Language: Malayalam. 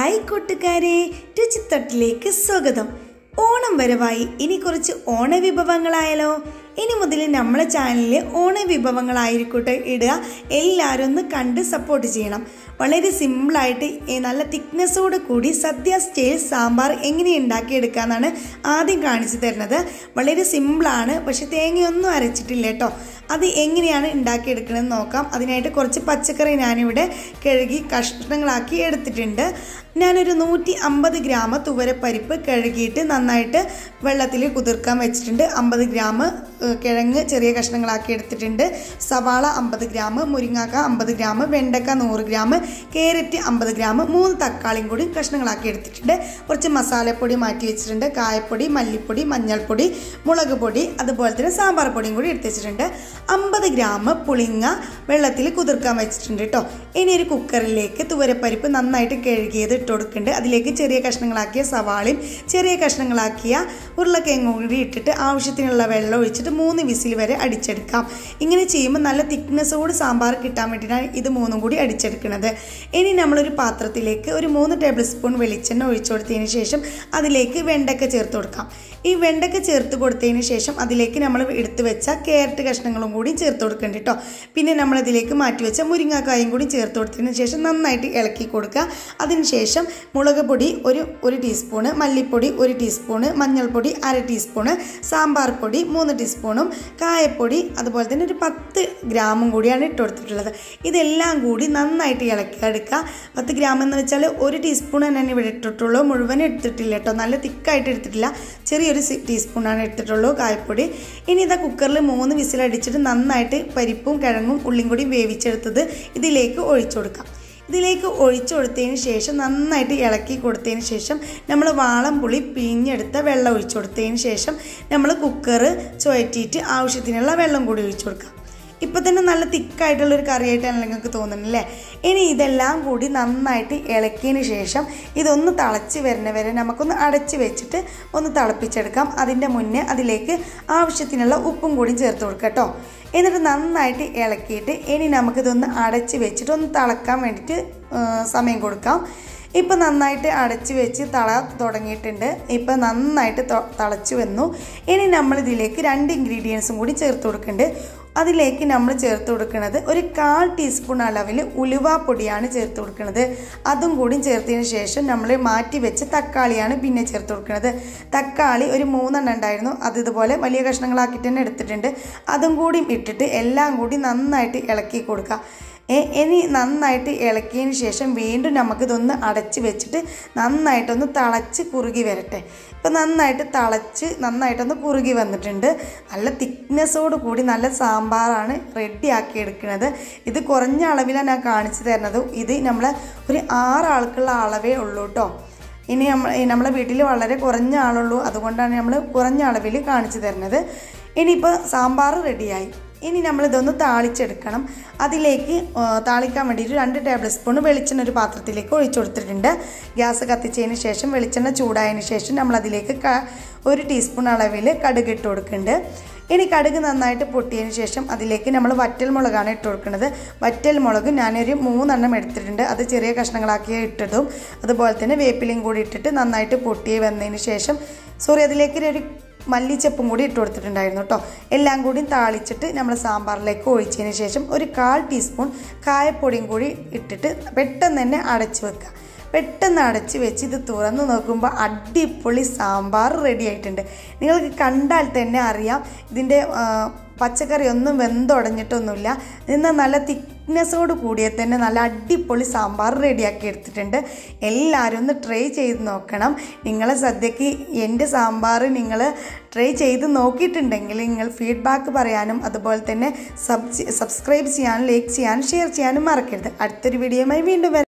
ഹായ് കൂട്ടുകാരെ രുചിത്തട്ടിലേക്ക് സ്വാഗതം ഓണം വരവായി ഇനി കുറച്ച് ഓണ വിഭവങ്ങളായാലോ ഇനി മുതൽ നമ്മളെ ചാനലിൽ ഓണ വിഭവങ്ങളായിരിക്കട്ടെ ഇടുക എല്ലാവരും ഒന്ന് കണ്ട് സപ്പോർട്ട് ചെയ്യണം വളരെ സിമ്പിളായിട്ട് ഏ, നല്ല തിക്നെസ്സോട് കൂടി സദ്യ സ്റ്റൈൽ സാമ്പാർ എങ്ങനെ ഉണ്ടാക്കിയെടുക്കാമെന്നാണ് ആദ്യം കാണിച്ചു തരുന്നത് വളരെ സിമ്പിളാണ് പക്ഷെ തേങ്ങയൊന്നും അരച്ചിട്ടില്ല കേട്ടോ അത് എങ്ങനെയാണ് ഉണ്ടാക്കിയെടുക്കണമെന്ന് നോക്കാം അതിനായിട്ട് കുറച്ച് പച്ചക്കറി ഞാനിവിടെ കഴുകി കഷ്ണങ്ങളാക്കി എടുത്തിട്ടുണ്ട് ഞാനൊരു നൂറ്റി അമ്പത് ഗ്രാം തുവരപ്പരിപ്പ് കഴുകിയിട്ട് നന്നായിട്ട് വെള്ളത്തിൽ കുതിർക്കാൻ വെച്ചിട്ടുണ്ട് അമ്പത് ഗ്രാം ഏഹ്, കിഴങ്ങ് ചെറിയ കഷ്ണങ്ങളാക്കി എടുത്തിട്ടുണ്ട് സവാള അമ്പത് ഗ്രാം മുരിങ്ങാക്ക അമ്പത് ഗ്രാം വെണ്ടക്ക നൂറ് ഗ്രാം കേരറ്റ് അമ്പത് ഗ്രാം മൂന്ന് തക്കാളിയും കൂടി കഷ്ണങ്ങളാക്കി എടുത്തിട്ടുണ്ട് കുറച്ച് മസാലപ്പൊടി മാറ്റി വെച്ചിട്ടുണ്ട് കായപ്പൊടി മല്ലിപ്പൊടി മഞ്ഞൾപ്പൊടി മുളക് പൊടി അതുപോലെ തന്നെ സാമ്പാർ പൊടിയും കൂടി എടുത്ത് വെച്ചിട്ടുണ്ട് അമ്പത് ഗ്രാം പുളിങ്ങ വെള്ളത്തിൽ കുതിർക്കാൻ വെച്ചിട്ടുണ്ട് കേട്ടോ ഇനി ഒരു കുക്കറിലേക്ക് തുവരപ്പരിപ്പ് നന്നായിട്ട് കഴുകിയത് ഇട്ട് കൊടുക്കുന്നുണ്ട് അതിലേക്ക് ചെറിയ കഷ്ണങ്ങളാക്കിയ സവാളയും ചെറിയ കഷ്ണങ്ങളാക്കിയ ഉരുളക്കിഴങ്ങും കൂടി ഇട്ടിട്ട് ആവശ്യത്തിനുള്ള വെള്ളം ഒഴിച്ചിട്ട് മൂന്ന് വിസിൽ വരെ അടിച്ചെടുക്കാം ഇങ്ങനെ ചെയ്യുമ്പോൾ നല്ല തിക്നെസ്സോട് സാമ്പാർ കിട്ടാൻ വേണ്ടിയിട്ടാണ് ഇത് മൂന്നും കൂടി അടിച്ചെടുക്കുന്നത് ഇനി നമ്മളൊരു പാത്രത്തിലേക്ക് ഒരു മൂന്ന് ടേബിൾ സ്പൂൺ വെളിച്ചെണ്ണ ഒഴിച്ചു കൊടുത്തതിന് ശേഷം അതിലേക്ക് വെണ്ടക്ക ചേർത്ത് കൊടുക്കാം ഈ വെണ്ടക്ക ചേർത്ത് കൊടുത്തതിന് ശേഷം അതിലേക്ക് നമ്മൾ എടുത്തു വെച്ച ക്യാരറ്റ് കഷ്ണങ്ങളും കൂടി ചേർത്ത് കൊടുക്കേണ്ടി കേട്ടോ പിന്നെ നമ്മളതിലേക്ക് മാറ്റി വെച്ച മുരിങ്ങാക്കായും കൂടി ചേർത്ത് കൊടുത്തതിന് ശേഷം നന്നായിട്ട് ഇളക്കി കൊടുക്കുക അതിനുശേഷം മുളക് പൊടി ഒരു ഒരു ടീസ്പൂണ് മല്ലിപ്പൊടി ഒരു ടീസ്പൂണ് മഞ്ഞൾപ്പൊടി അര ടീസ്പൂണ് സാമ്പാർ പൊടി മൂന്ന് ടീസ്പൂണും കായപ്പൊടി അതുപോലെ തന്നെ ഒരു പത്ത് ഗ്രാമും കൂടിയാണ് ഇട്ട് കൊടുത്തിട്ടുള്ളത് ഇതെല്ലാം കൂടി നന്നായിട്ട് ഇളക്കി എടുക്കുക പത്ത് ഗ്രാം എന്ന് വെച്ചാൽ ഒരു ടീസ്പൂൺ തന്നെ ഇവിടെ ഇട്ടിട്ടുള്ളൂ മുഴുവൻ എടുത്തിട്ടില്ല കേട്ടോ നല്ല തിക്കായിട്ട് എടുത്തിട്ടില്ല ചെറിയൊരു സി- ടീസ്പൂണാണ് എടുത്തിട്ടുള്ളൂ കായപ്പൊടി ഇനി ഇതാ കുക്കറിൽ മൂന്ന് വിസിലടിച്ചിട്ട് നന്നായിട്ട് പരിപ്പും കിഴങ്ങും ഉള്ളിയും കൂടി വേവിച്ചെടുത്തത് ഇതിലേക്ക് ഒഴിച്ചു കൊടുക്കാം ഇതിലേക്ക് ഒഴിച്ചു കൊടുത്തതിന് ശേഷം നന്നായിട്ട് ഇളക്കി കൊടുത്തതിന് ശേഷം നമ്മൾ വാളം പുളി പിഴിഞ്ഞെടുത്ത വെള്ളം ഒഴിച്ചു കൊടുത്തതിന് ശേഷം നമ്മൾ കുക്കറ് ചുഴറ്റിയിട്ട് ആവശ്യത്തിനുള്ള വെള്ളം കൂടി ഒഴിച്ചു കൊടുക്കാം ഇപ്പം തന്നെ നല്ല തിക്കായിട്ടുള്ളൊരു കറിയായിട്ടാണ് നിങ്ങൾക്ക് തോന്നുന്നല്ലേ ഇനി ഇതെല്ലാം കൂടി നന്നായിട്ട് ഇളക്കിയതിന് ശേഷം ഇതൊന്ന് തിളച്ച് വരുന്ന വരെ നമുക്കൊന്ന് അടച്ച് വെച്ചിട്ട് ഒന്ന് തിളപ്പിച്ചെടുക്കാം അതിൻ്റെ മുന്നേ അതിലേക്ക് ആവശ്യത്തിനുള്ള ഉപ്പും കൂടി ചേർത്ത് കൊടുക്കാം കേട്ടോ എന്നിട്ട് നന്നായിട്ട് ഇളക്കിയിട്ട് ഇനി നമുക്കിതൊന്ന് അടച്ച് വെച്ചിട്ട് ഒന്ന് തിളക്കാൻ വേണ്ടിയിട്ട് ആ, സമയം കൊടുക്കാം ഇപ്പം നന്നായിട്ട് അടച്ച് വെച്ച് തള തുടങ്ങിയിട്ടുണ്ട് ഇപ്പം നന്നായിട്ട് ത- തിളച്ച് വന്നു ഇനി നമ്മൾ ഇതിലേക്ക് രണ്ട് ഇൻഗ്രീഡിയൻസും കൂടി ചേർത്ത് കൊടുക്കുന്നുണ്ട് അതിലേക്ക് നമ്മൾ ചേർത്ത് കൊടുക്കുന്നത് ഒരു കാൽ ടീസ്പൂൺ അളവിൽ ഉലുവാപ്പൊടിയാണ് ചേർത്ത് കൊടുക്കുന്നത് അതും കൂടി ചേർത്തതിന് ശേഷം നമ്മൾ മാറ്റി വെച്ച് തക്കാളിയാണ് പിന്നെ ചേർത്ത് കൊടുക്കുന്നത് തക്കാളി ഒരു മൂന്നെണ്ണം ഉണ്ടായിരുന്നു അത് ഇതുപോലെ വലിയ കഷ്ണങ്ങളാക്കിയിട്ട് തന്നെ എടുത്തിട്ടുണ്ട് അതും കൂടി ഇട്ടിട്ട് എല്ലാം കൂടി നന്നായിട്ട് ഇളക്കി കൊടുക്കുക ഏ, ഇനി നന്നായിട്ട് ഇളക്കിയതിന് ശേഷം വീണ്ടും നമുക്കിതൊന്ന് അടച്ച് വെച്ചിട്ട് നന്നായിട്ടൊന്ന് തിളച്ച് കുറുകി വരട്ടെ ഇപ്പം നന്നായിട്ട് തിളച്ച് നന്നായിട്ടൊന്ന് കുറുകി വന്നിട്ടുണ്ട് നല്ല തിക്നെസ്സോട് കൂടി നല്ല സാമ്പാറാണ് റെഡിയാക്കി എടുക്കുന്നത് ഇത് കുറഞ്ഞ അളവിലാണ് ഞാൻ കാണിച്ചു തരുന്നത് ഇത് നമ്മൾ ഒരു ആറ് ആൾക്കുള്ള അളവേ ഉള്ളൂ കേട്ടോ ഇനി നമ്മൾ നമ്മളെ വീട്ടിൽ വളരെ കുറഞ്ഞ ആളുള്ളൂ അതുകൊണ്ടാണ് നമ്മൾ കുറഞ്ഞ അളവിൽ കാണിച്ചു തരുന്നത് ഇനിയിപ്പോൾ സാമ്പാർ റെഡിയായി ഇനി നമ്മളിതൊന്ന് താളിച്ചെടുക്കണം അതിലേക്ക് ആ, താളിക്കാൻ വേണ്ടിയിട്ട് രണ്ട് ടേബിൾ സ്പൂൺ വെളിച്ചെണ്ണ ഒരു പാത്രത്തിലേക്ക് ഒഴിച്ചു കൊടുത്തിട്ടുണ്ട് ഗ്യാസ് കത്തിച്ചതിന് ശേഷം വെളിച്ചെണ്ണ ചൂടായതിന് ശേഷം നമ്മൾ അതിലേക്ക് ക- ഒരു ടീസ്പൂൺ അളവിൽ കടുക് ഇട്ട് കൊടുക്കുന്നുണ്ട് ഇനി കടുക് നന്നായിട്ട് പൊട്ടിയതിന് ശേഷം അതിലേക്ക് നമ്മൾ വറ്റൽ മുളകാണ് ഇട്ട് കൊടുക്കുന്നത് വറ്റൽ മുളക് ഞാനൊരു മൂന്നെണ്ണം എടുത്തിട്ടുണ്ട് അത് ചെറിയ കഷ്ണങ്ങളാക്കി ഇട്ടതും അതുപോലെ തന്നെ വേപ്പിലയും കൂടി ഇട്ടിട്ട് നന്നായിട്ട് പൊട്ടി വന്നതിന് ശേഷം സോറി അതിലേക്ക് ഒരു മല്ലിച്ചപ്പും കൂടി ഇട്ട് കൊടുത്തിട്ടുണ്ടായിരുന്നു കേട്ടോ എല്ലാം കൂടി താളിച്ചിട്ട് നമ്മൾ സാമ്പാറിലേക്ക് ഒഴിച്ചതിന് ശേഷം ഒരു കാൽ ടീസ്പൂൺ കായപ്പൊടിയും കൂടി ഇട്ടിട്ട് പെട്ടെന്ന് തന്നെ അടച്ചു വെക്കുക പെട്ടെന്ന് അടച്ച് വെച്ച് ഇത് തുറന്ന് നോക്കുമ്പോൾ അടിപൊളി സാമ്പാർ റെഡി ആയിട്ടുണ്ട് നിങ്ങൾക്ക് കണ്ടാൽ തന്നെ അറിയാം ഇതിൻ്റെ ആ, പച്ചക്കറി ഒന്നും വെന്തുടഞ്ഞിട്ടൊന്നുമില്ല എന്നാൽ നല്ല തിക്നെസ്സോട് കൂടിയ തന്നെ നല്ല അടിപൊളി സാമ്പാർ റെഡിയാക്കി എടുത്തിട്ടുണ്ട് എല്ലാവരും ഒന്ന് ട്രൈ ചെയ്ത് നോക്കണം നിങ്ങളെ സദ്യക്ക് എൻ്റെ സാമ്പാർ നിങ്ങൾ ട്രൈ ചെയ്ത് നോക്കിയിട്ടുണ്ടെങ്കിൽ നിങ്ങൾ ഫീഡ്ബാക്ക് പറയാനും അതുപോലെ തന്നെ സബ് സബ്സ്ക്രൈബ് ചെയ്യാനും ലൈക്ക് ചെയ്യാനും ഷെയർ ചെയ്യാനും മറക്കരുത് അടുത്തൊരു വീഡിയോയുമായി വീണ്ടും വരാം